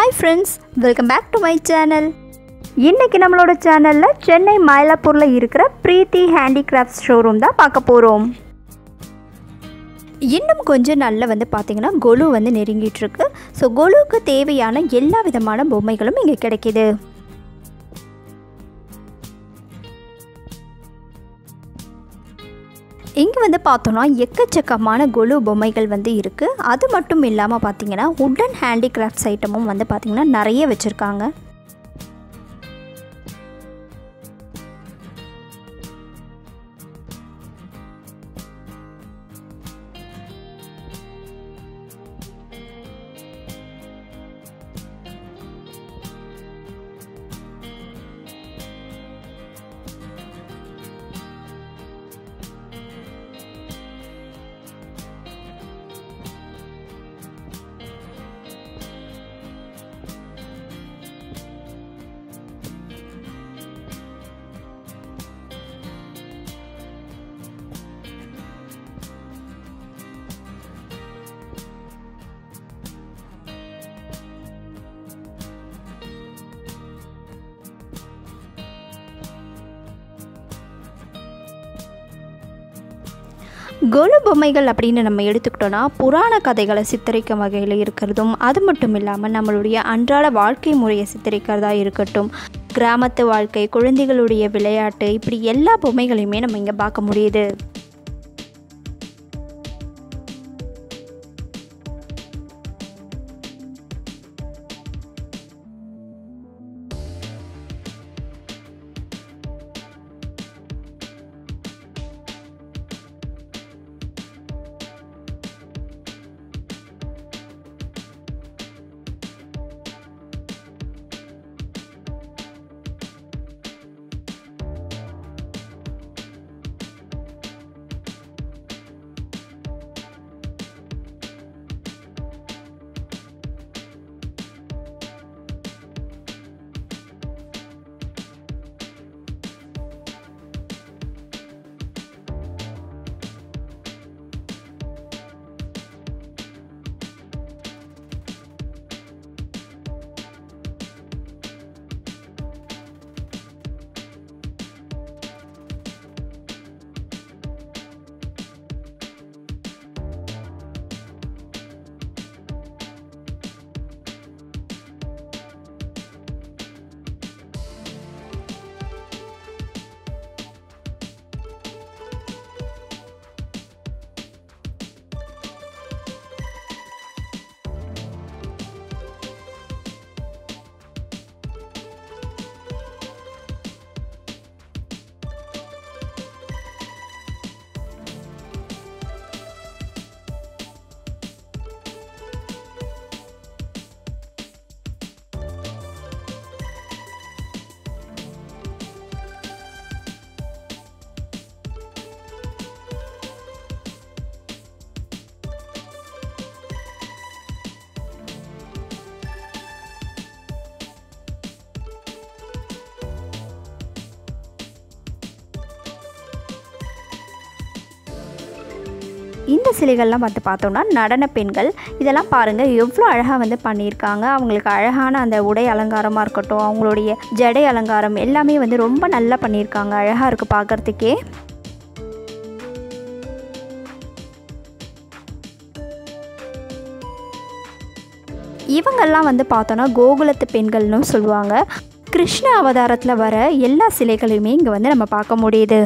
hi friends welcome back to my channel இன்றைக்கி நம்மளோட சேனலில் சென்னை மயிலாப்பூரில் இருக்கிற பிரீத்தி ஹேண்டிகிராஃப்ட்ஸ் ஷோரூம் தான் பார்க்க போகிறோம் இன்னும் கொஞ்சம் நாளில் வந்து பார்த்திங்கன்னா கொலு வந்து நெருங்கிட்டு இருக்கு ஸோ கொலுவுக்கு தேவையான எல்லா விதமான பொம்மைகளும் இங்கே கிடைக்கிது இங்கே வந்து பார்த்தோன்னா எக்கச்சக்கமான கொலு பொம்மைகள் வந்து இருக்குது அது மட்டும் இல்லாமல் பார்த்தீங்கன்னா உட்டன் ஹேண்டிகிராஃப்ட்ஸ் ஐட்டமும் வந்து பார்த்திங்கன்னா நிறைய வச்சுருக்காங்க கொலு பொம்மைகள் அப்படின்னு நம்ம எடுத்துக்கிட்டோன்னா புராண கதைகளை சித்தரிக்கும் வகையில் இருக்கிறதும் அது மட்டும் இல்லாமல் நம்மளுடைய அன்றாட வாழ்க்கை முறையை சித்தரிக்கிறதா இருக்கட்டும் கிராமத்து வாழ்க்கை குழந்தைகளுடைய விளையாட்டு இப்படி எல்லா பொம்மைகளையுமே நம்ம இங்கே பார்க்க முடியுது இந்த சிலைகள்லாம் வந்து பார்த்தோம்னா நடன பெண்கள் இதெல்லாம் பாருங்கள் எவ்வளோ அழகாக வந்து பண்ணியிருக்காங்க அவங்களுக்கு அழகான அந்த உடை அலங்காரமாக இருக்கட்டும் அவங்களுடைய ஜடை அலங்காரம் எல்லாமே வந்து ரொம்ப நல்லா பண்ணியிருக்காங்க அழகாக இருக்குது பார்க்குறதுக்கே இவங்கெல்லாம் வந்து பார்த்தோன்னா கோகுலத்து பெண்கள்னு சொல்லுவாங்க கிருஷ்ண அவதாரத்தில் வர எல்லா சிலைகளையுமே இங்கே வந்து நம்ம பார்க்க முடியுது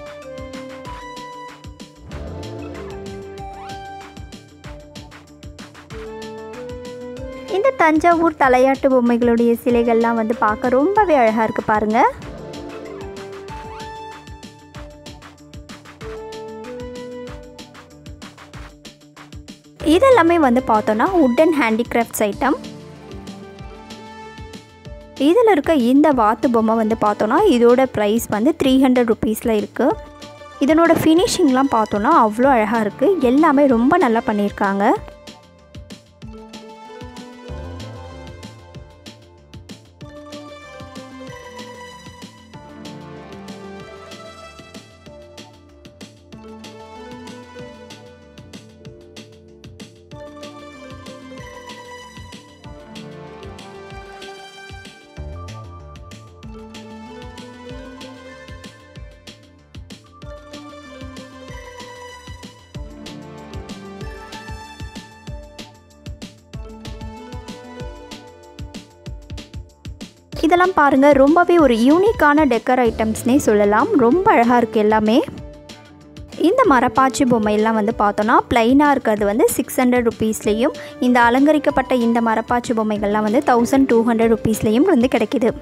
இந்த தஞ்சாவூர் தலையாட்டு பொம்மைகளுடைய சிலைகள்லாம் வந்து பார்க்க ரொம்பவே அழகாக இருக்குது பாருங்கள் இதெல்லாமே வந்து பார்த்தோன்னா உட்டன் ஹேண்டிகிராஃப்ட்ஸ் ஐட்டம் இதில் இருக்க இந்த வாத்து பொம்மை வந்து பார்த்தோன்னா இதோட ப்ரைஸ் வந்து த்ரீ ஹண்ட்ரட் ருபீஸில் இருக்குது இதனோட ஃபினிஷிங்லாம் பார்த்தோன்னா அவ்வளோ அழகாக இருக்குது எல்லாமே ரொம்ப நல்லா பண்ணியிருக்காங்க இதெல்லாம் பாருங்கள் ரொம்பவே ஒரு யூனிக்கான டெக்கர் ஐட்டம்ஸ்னே சொல்லலாம் ரொம்ப அழகாக இருக்குது எல்லாமே இந்த மரப்பாச்சி பொம்மையெல்லாம் வந்து பார்த்தோன்னா ப்ளைனாக இருக்கிறது வந்து சிக்ஸ் ஹண்ட்ரட் ருபீஸ்லேயும் இந்த அலங்கரிக்கப்பட்ட இந்த மரப்பாச்சி பொம்மைகள்லாம் வந்து தௌசண்ட் டூ ஹண்ட்ரட் ருபீஸ்லேயும் வந்து கிடைக்கிது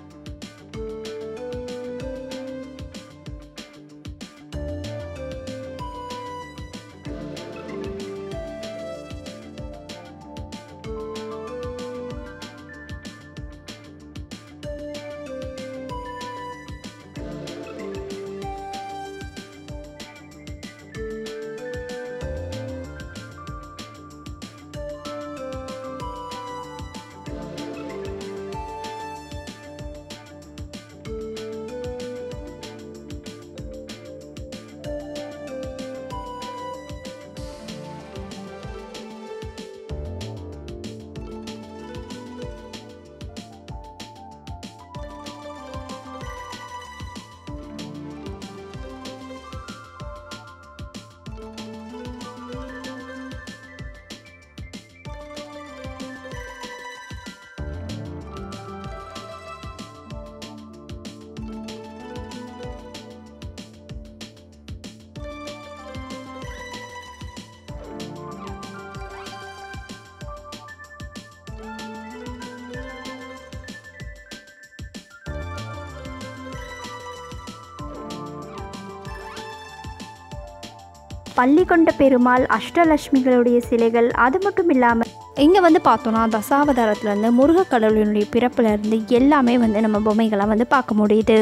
பள்ளி கொண்ட பெருமாள் அஷ்டலட்சுமிகளுடைய சிலைகள் அது மட்டும் இல்லாமல் இங்கே வந்து பார்த்தோன்னா தசாவதாரத்துலேருந்து முருகக்கடவுளினுடைய பிறப்புலேருந்து எல்லாமே வந்து நம்ம பொம்மைகளாக வந்து பார்க்க முடியுது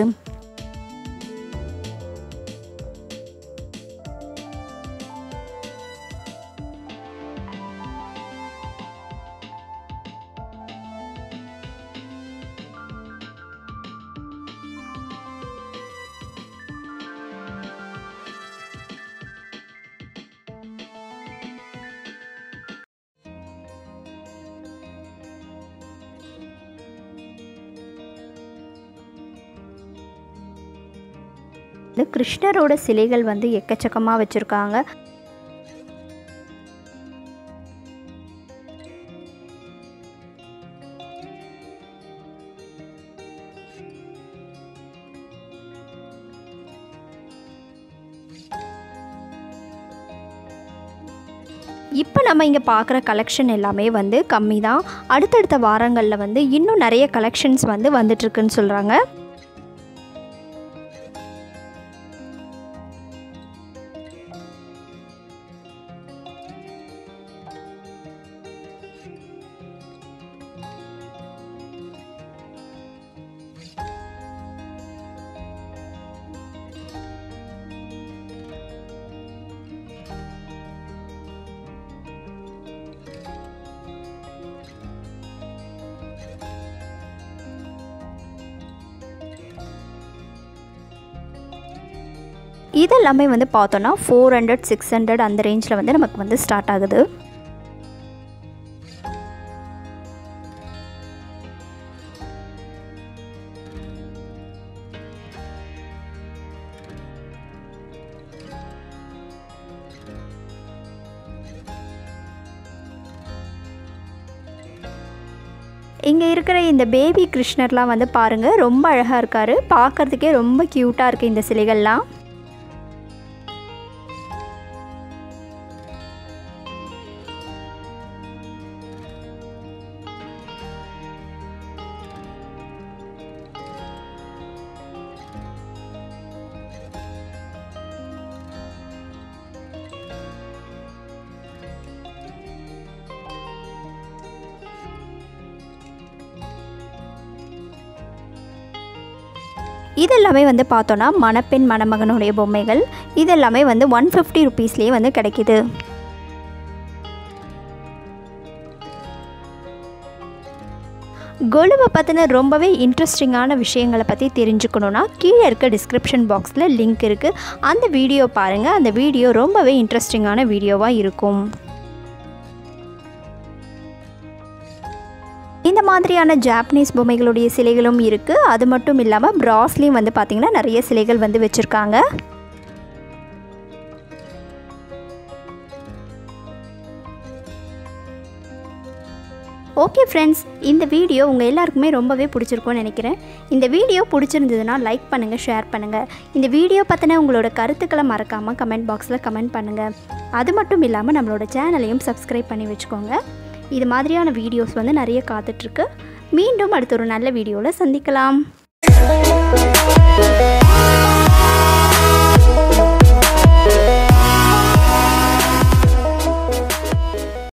வந்து கிருஷ்ணரோட சிலைகள் வந்து எக்கச்சக்கமாக வச்சுருக்காங்க இப்போ நம்ம இங்கே பார்க்குற கலெக்ஷன் எல்லாமே வந்து கம்மி தான் அடுத்தடுத்த வாரங்களில் வந்து இன்னும் நிறைய கலெக்ஷன்ஸ் வந்து வந்துட்டுருக்குன்னு சொல்கிறாங்க இதெல்லாமே வந்து பார்த்தோன்னா ஃபோர் ஹண்ட்ரட் சிக்ஸ் ஹண்ட்ரட் அந்த ரேஞ்சில் வந்து நமக்கு வந்து ஸ்டார்ட் ஆகுது இங்கே இருக்கிற இந்த பேபி கிருஷ்ணர்லாம் வந்து பாருங்கள் ரொம்ப அழகாக இருக்கார் பார்க்குறதுக்கே ரொம்ப க்யூட்டாக இருக்குது இந்த சிலைகள்லாம் இதெல்லாமே வந்து பார்த்தோன்னா மணப்பெண் மணமகனுடைய பொம்மைகள் இதெல்லாமே வந்து ஒன் ஃபிஃப்டி ருபீஸ்லேயே வந்து கிடைக்கிது கொலுவை பற்றின ரொம்பவே இன்ட்ரெஸ்டிங்கான விஷயங்களை பற்றி தெரிஞ்சுக்கணுன்னா கீழே இருக்க டிஸ்கிரிப்ஷன் பாக்ஸில் லிங்க் இருக்குது அந்த வீடியோ பாருங்கள் அந்த வீடியோ ரொம்பவே இன்ட்ரெஸ்டிங்கான வீடியோவாக இருக்கும் இந்த மாதிரியான ஜாப்பனீஸ் பொம்மைகளுடைய சிலைகளும் இருக்குது அது மட்டும் இல்லாமல் பிராஸ்லேயும் வந்து பார்த்திங்கன்னா நிறைய சிலைகள் வந்து வச்சுருக்காங்க ஓகே ஃப்ரெண்ட்ஸ் இந்த வீடியோ உங்கள் எல்லாருக்குமே ரொம்பவே பிடிச்சிருக்கும்னு நினைக்கிறேன் இந்த வீடியோ பிடிச்சிருந்ததுன்னா லைக் பண்ணுங்கள் ஷேர் பண்ணுங்கள் இந்த வீடியோ பற்றின உங்களோட கருத்துக்களை மறக்காமல் கமெண்ட் பாக்ஸில் கமெண்ட் பண்ணுங்கள் அது மட்டும் இல்லாமல் நம்மளோட சேனலையும் சப்ஸ்கிரைப் பண்ணி வச்சுக்கோங்க இது மாதிரியான வீடியோஸ் வந்து நிறைய காத்துட்ருக்கு மீண்டும் அடுத்த ஒரு நல்ல வீடியோவில் சந்திக்கலாம்